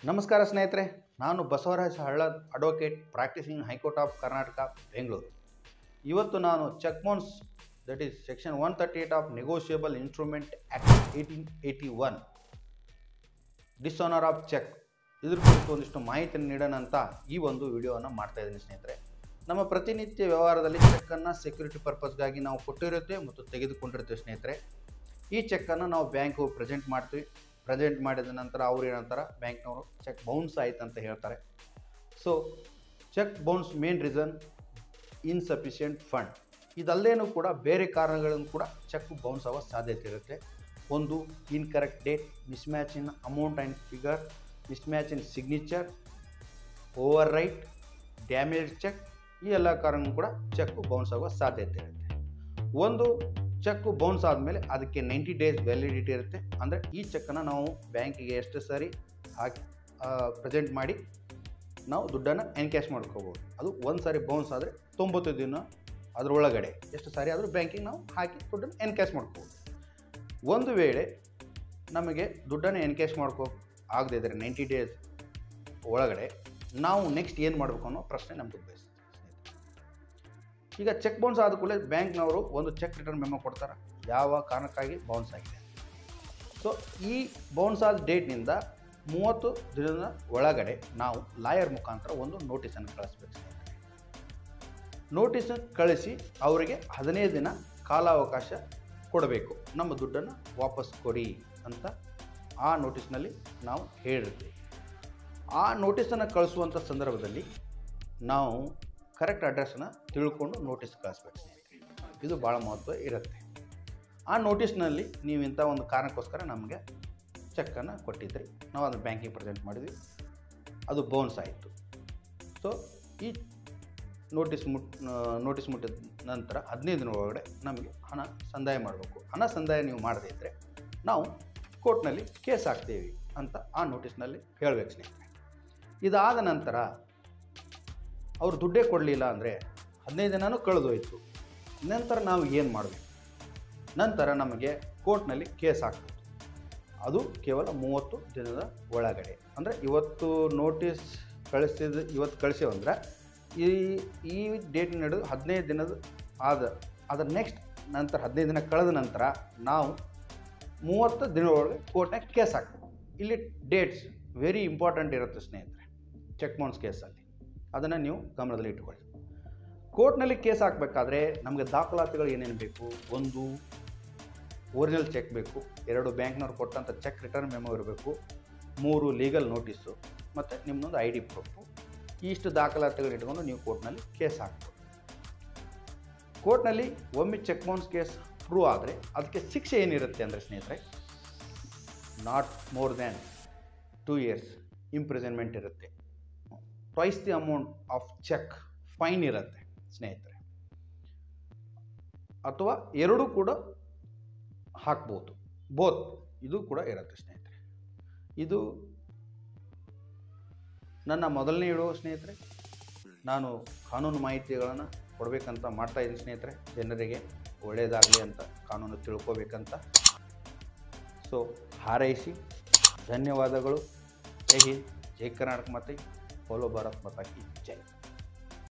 ನಮಸ್ಕಾರ ಸ್ನೇಹಿತರೆ ನಾನು Basavaraja Hallad advocate practising high court of Karnataka Bengaluru ಇವತ್ತು ನಾನು cheque bounce that is section one thirty eight of negotiable instrument act eighteen eighty one dishonour of cheque ಇದ್ರ ಕುರಿತು ಒಂದಿಷ್ಟು ಮಾಹಿತಿಯನ್ನು ನೀಡೋಣ ಅಂತ ಈ ಒಂದು ವಿಡಿಯೋವನ್ನು ಮಾಡ್ತಾ ಇದ್ದೀನಿ ಸ್ನೇಹಿತರೆ ನಮ್ಮ ಪ್ರತಿನಿತ್ಯ ವ್ಯವಹಾರದಲ್ಲಿ ಚೆಕ್ಕನ್ನು ಸೆಕ್ಯೂರಿಟಿ ಪರ್ಪಸ್ಗಾಗಿ ನಾವು ಕೊಟ್ಟಿರುತ್ತೆ ಮತ್ತು ತೆಗೆದುಕೊಂಡಿರ್ತೀವಿ ಸ್ನೇಹಿತರೆ ಈ ಚೆಕ್ಕನ್ನು ನಾವು ಬ್ಯಾಂಕ್ ಹೋಗಿ ಪ್ರೆಸೆಂಟ್ ಮಾಡ್ತೀವಿ ಪ್ರೆಸೆಂಟ್ ಮಾಡಿದ ನಂತರ ಅವ್ರು ಏನಂತಾರೆ ಬ್ಯಾಂಕ್ನವರು ಚೆಕ್ ಬೌನ್ಸ್ ಆಯ್ತು ಅಂತ ಹೇಳ್ತಾರೆ so cheque bounce main reason insufficient fund ಇದಲ್ಲೇನೂ ಕೂಡ ಬೇರೆ ಕಾರಣಗಳನ್ನು ಕೂಡ ಚೆಕ್ ಬೌನ್ಸ್ ಆಗೋ ಸಾಧ್ಯತೆ ಇರುತ್ತೆ ಒಂದು incorrect date mismatch in amount and figure mismatch in signature over write damage cheque ಈ ಎಲ್ಲ ಕಾರಣ ಕೂಡ ಚೆಕ್ ಬೌನ್ಸ್ ಆಗೋ ಸಾಧ್ಯತೆ ಇರುತ್ತೆ ಒಂದು ಚೆಕ್ ಬೌನ್ಸ್ ಆದಮೇಲೆ ಅದಕ್ಕೆ ನೈಂಟಿ ಡೇಸ್ ವ್ಯಾಲಿಡಿಟಿ ಇರುತ್ತೆ ಅಂದರೆ ಈ ಚೆಕ್ಕನ್ನು ನಾವು ಬ್ಯಾಂಕಿಗೆ ಎಷ್ಟು ಸರಿ ಹಾಕಿ ಪ್ರೆಸೆಂಟ್ ಮಾಡಿ ನಾವು ದುಡ್ಡನ್ನು ಎನ್ಕ್ಯಾಶ್ ಮಾಡ್ಕೋಬೋದು ಅದು ಒಂದು ಸಾರಿ ಬೌನ್ಸ್ ಆದರೆ ತೊಂಬತ್ತು ದಿನ ಅದರೊಳಗಡೆ ಎಷ್ಟು ಸಾರಿ ಆದರೂ ಬ್ಯಾಂಕಿಗೆ ನಾವು ಹಾಕಿ ದುಡ್ಡನ್ನು ಎನ್ಕ್ಯಾಶ್ ಮಾಡ್ಕೋಬೋದು ಒಂದು ವೇಳೆ ನಮಗೆ ದುಡ್ಡನ್ನು ಎನ್ಕ್ಯಾಶ್ ಮಾಡ್ಕೋ ಆಗದೇ ಇದ್ದರೆ ನೈಂಟಿ ಡೇಸ್ ಒಳಗಡೆ ನಾವು ನೆಕ್ಸ್ಟ್ ಏನು ಮಾಡಬೇಕು ಅನ್ನೋ ಪ್ರಶ್ನೆ ನಮ್ಗೆ ಉದ್ಭವಿಸುತ್ತೆ ಈಗ ಚೆಕ್ ಬೌನ್ಸ್ ಆದ ಕೂಡಲೇ ಬ್ಯಾಂಕ್ನವರು ಒಂದು ಚೆಕ್ ರಿಟರ್ನ್ ಮೆಮೊ ಕೊಡ್ತಾರೆ ಯಾವ ಕಾರಣಕ್ಕಾಗಿ ಬೌನ್ಸ್ ಆಗಿದೆ ಸೊ ಈ ಬೌನ್ಸ್ ಆದ ಡೇಟ್ನಿಂದ ಮೂವತ್ತು ದಿನದ ಒಳಗಡೆ ನಾವು ಲಾಯರ್ ಮುಖಾಂತರ ಒಂದು ನೋಟಿಸನ್ನು ಕಳಿಸ್ಬೇಕು ಸ್ನೇಹಿತರೆ ನೋಟಿಸ್ ಕಳಿಸಿ ಅವರಿಗೆ ಹದಿನೈದು ದಿನ ಕಾಲಾವಕಾಶ ಕೊಡಬೇಕು ನಮ್ಮ ದುಡ್ಡನ್ನು ವಾಪಸ್ ಕೊಡಿ ಅಂತ ಆ ನೋಟಿಸ್ನಲ್ಲಿ ನಾವು ಹೇಳಿರ್ತೀವಿ ಆ ನೋಟಿಸನ್ನು ಕಳಿಸುವಂಥ ಸಂದರ್ಭದಲ್ಲಿ ನಾವು ಕರೆಕ್ಟ್ ಅಡ್ರೆಸ್ಸನ್ನು ತಿಳ್ಕೊಂಡು ನೋಟಿಸ್ ಕಳಿಸ್ಬೇಕು ಸ್ನೇಹಿತರೆ ಇದು ಭಾಳ ಮಹತ್ವ ಇರುತ್ತೆ ಆ ನೋಟಿಸ್ನಲ್ಲಿ ನೀವು ಇಂಥ ಒಂದು ಕಾರಣಕ್ಕೋಸ್ಕರ ನಮಗೆ ಚೆಕ್ಕನ್ನು ಕೊಟ್ಟಿದ್ರಿ ನಾವು ಅದನ್ನು ಬ್ಯಾಂಕಿಗೆ ಪ್ರೆಸೆಂಟ್ ಮಾಡಿದ್ವಿ ಅದು ಬೌನ್ಸ್ ಆಯಿತು ಸೊ ಈ ನೋಟಿಸ್ ಮುಟ್ ನೋಟಿಸ್ ಮುಟ್ಟಿದ ನಂತರ ಹದಿನೈದು ದಿನ ಒಳಗಡೆ ನಮಗೆ ಹಣ ಸಂದಾಯ ಮಾಡಬೇಕು ಹಣ ಸಂದಾಯ ನೀವು ಮಾಡದೇ ಇದ್ದರೆ ನಾವು ಕೋರ್ಟ್ನಲ್ಲಿ ಕೇಸ್ ಹಾಕ್ತೀವಿ ಅಂತ ಆ ನೋಟಿಸ್ನಲ್ಲಿ ಹೇಳಬೇಕು ಸ್ನೇಹಿತರೆ ಇದಾದ ನಂತರ ಅವ್ರು ದುಡ್ಡೇ ಕೊಡಲಿಲ್ಲ ಅಂದರೆ ಹದಿನೈದು ದಿನನೂ ಕಳೆದೋಯ್ತು ನಂತರ ನಾವು ಏನು ಮಾಡಬೇಕು ನಂತರ ನಮಗೆ ಕೋರ್ಟ್ನಲ್ಲಿ ಕೇಸ್ ಹಾಕ್ಬೋದು ಅದು ಕೇವಲ ಮೂವತ್ತು ದಿನದ ಒಳಗಡೆ ಅಂದರೆ ಇವತ್ತು ನೋಟಿಸ್ ಕಳಿಸಿದ ಇವತ್ತು ಕಳಿಸಿವಂದ್ರೆ ಈ ಈ ಡೇಟ್ ನಡೆದು ಹದಿನೈದು ದಿನದ ಆದ ಅದರ ನೆಕ್ಸ್ಟ್ ನಂತರ ಹದಿನೈದು ದಿನ ಕಳೆದ ನಂತರ ನಾವು ಮೂವತ್ತು ದಿನದೊಳಗೆ ಕೋರ್ಟ್ನಾಗ ಕೇಸ್ ಹಾಕ್ಬೇಕು ಇಲ್ಲಿ ಡೇಟ್ಸ್ ವೆರಿ ಇಂಪಾರ್ಟೆಂಟ್ ಇರುತ್ತೆ ಸ್ನೇಹಿತರೆ ಚೆಕ್ ಬೌನ್ಸ್ ಕೇಸಲ್ಲಿ ಅದನ್ನು ನೀವು ಗಮನದಲ್ಲಿ ಇಟ್ಕೊಳ್ಳಿ ಕೋರ್ಟ್ನಲ್ಲಿ ಕೇಸ್ ಹಾಕಬೇಕಾದ್ರೆ ನಮಗೆ ದಾಖಲಾತಿಗಳು ಏನೇನು ಬೇಕು ಒಂದು ಒರಿಜಿನಲ್ ಚೆಕ್ ಬೇಕು ಎರಡು ಬ್ಯಾಂಕ್ನವ್ರು ಕೊಟ್ಟಂಥ ಚೆಕ್ ರಿಟರ್ನ್ ಮೆಮೊ ಇರಬೇಕು ಮೂರು ಲೀಗಲ್ ನೋಟಿಸು ಮತ್ತು ನಿಮ್ಮದೊಂದು ಐ ಡಿ ಪ್ರೂಫು ಇಷ್ಟು ದಾಖಲಾತಿಗಳು ಇಟ್ಕೊಂಡು ನೀವು ಕೋರ್ಟ್ನಲ್ಲಿ ಕೇಸ್ ಹಾಕ್ಬೋದು ಕೋರ್ಟ್ನಲ್ಲಿ ಒಮ್ಮೆ ಚೆಕ್ ಬೌನ್ಸ್ ಕೇಸ್ ಪ್ರೂವ್ ಆದರೆ ಅದಕ್ಕೆ ಶಿಕ್ಷೆ ಏನಿರುತ್ತೆ ಅಂದರೆ ಸ್ನೇಹಿತರೆ not more than two years imprisonment ಇರುತ್ತೆ twice the amount of cheque fine ಇರುತ್ತೆ ಸ್ನೇಹಿತರೆ ಅಥವಾ ಎರಡೂ ಕೂಡ ಹಾಕ್ಬೋದು ಬೋತ್ ಇದು ಕೂಡ ಇರುತ್ತೆ ಸ್ನೇಹಿತರೆ ಇದು ನನ್ನ ಮೊದಲನೇ ಇಡುವ ಸ್ನೇಹಿತರೆ ನಾನು ಕಾನೂನು ಮಾಹಿತಿಗಳನ್ನು ಕೊಡಬೇಕಂತ ಮಾಡ್ತಾ ಇದ್ದೀನಿ ಸ್ನೇಹಿತರೆ ಜನರಿಗೆ ಒಳ್ಳೆಯದಾಗಲಿ ಅಂತ ಕಾನೂನು ತಿಳ್ಕೊಬೇಕಂತ ಸೊ ಹಾರೈಸಿ ಧನ್ಯವಾದಗಳು ಜೈ ಹಿಂದ್ ಜೈ ಕರ್ನಾಟಕ ಮಾತೆ ಫಾಲೋ ಭಾರತ್ ಮಾತಾ ಕಿ